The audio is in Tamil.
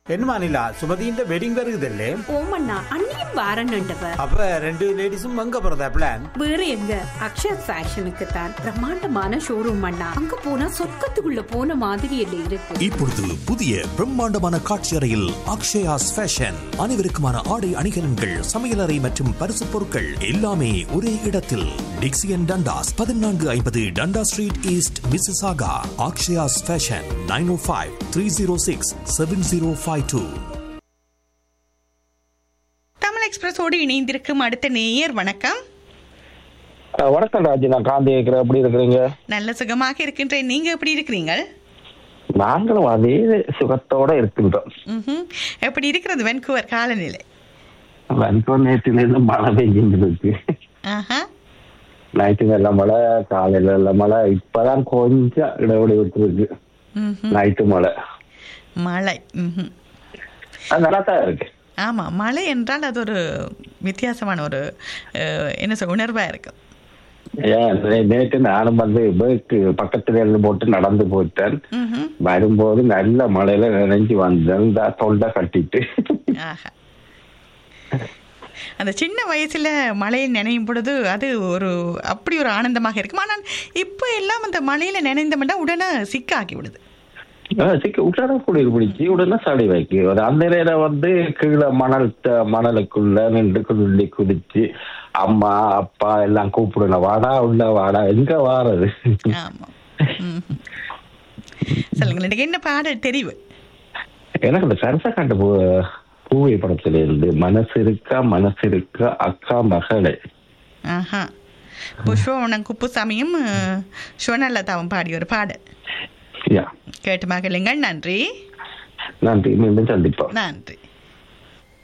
என்னமா நிலா சுமதியின் வெட்டிங் வருகுதல்லே ஓமண்ணா அண்ணியும் வாரன்னுண்டவ அப்ப ரெண்டு லேடிஸும் அங்க போறதா பிளான் வேற எங்க அக்ஷயா ஃபேஷனுக்கு தான் பிரம்மாண்டமான ஷோரூம் அண்ணா அங்க போனா சொர்க்கத்துக்குள்ள போன மாதிரி இல்லை இருக்கு இப்பொழுது புதிய பிரம்மாண்டமான காட்சி அறையில் அக்ஷயாஸ் ஃபேஷன் அனைவருக்குமான ஆடை அணிகலன்கள் சமையலறை மற்றும் பரிசு பொருட்கள் எல்லாமே ஒரே இடத்தில் டிக்சியன் டண்டாஸ் பதினான்கு ஐம்பது Dundas street east Mississauga Akshaya's fashion nine O five three zero six seven zero five two Tamil எக்ஸ்பிரஸோடு இணைந்திருக்கும் அடுத்த நேயர் வணக்கம் அஹ் வணக்கம் ராஜி நான் காந்தி இருக்கிறேன் எப்படி இருக்கிறீங்க நல்ல சுகமாக இருக்கின்றேன் நீங்க எப்படி இருக்கிறீங்க நாங்களும் அதே சுகத்தோட இருக்கின்றோம் ம்ஹும். எப்படி இருக்கிறது வென்கூவர் காலநிலை வரைக்கும் நேற்றுலேருந்து மழை பெஞ்சுட்டு இருக்கு ஆஹா நைட்டு நல்ல மழை காலையில நல்ல மழை இப்பதான் கொஞ்சம் இடைவெளி விட்டுருக்கு ம்ஹும். நைட்டு மழை மழை ம்ஹும். அது நல்லா தான் இருக்கு ஆமா மழை என்றால் அது ஒரு வித்தியாசமான ஒரு அஹ், என்ன சொல் உணர்வா இருக்கும் ஏன் நே- நேற்று நானும் வந்து பேக்கு பக்கத்துல இருந்து போட்டு நடந்து போயிட்டேன் ம்ஹும். வரும்போது நல்ல மழையில நினைஞ்சு வந்தேன் இந்த தொண்டை கட்டிட்டு ஆஹா அந்த சின்ன வயசுல மழையில் நினையும் பொழுது அது ஒரு அப்படி ஒரு ஆனந்தமாக இருக்கும் ஆனால் இப்போ எல்லாம் அந்த மழையில நினைந்தோம்னா உடனே சிக்காக்கி விடுது ஆஹ் சிக்க உடனே குளிர் பிடிச்சி உடனே சளி வைக்கும் அந்த நேரம் வந்து கீழே மணல் த- மணலுக்குள்ள நின்று குள்ளி குடிச்சு அம்மா அப்பா எல்லாம் கூப்பிடணும் வாடா உள்ள வாடா எங்க வாரது ஆமா ம்ஹும். சொல்லுங்க எனக்கு என்ன பாடல் தெரிவு எனக்கு இந்த சரசக்காண்டு பூ பூவை படத்துல இருந்து மனசு இருக்கா மனசு இருக்கா அக்கா மகளே ஆஹா புஷ்பவனம் குப்புசாமியும் அஹ், சுவனலதாவும் பாடிய ஒரு பாடல் யா கேட்டு மகளுங்கள் நன்றி நன்றி மீண்டும் சந்திப்போம் நன்றி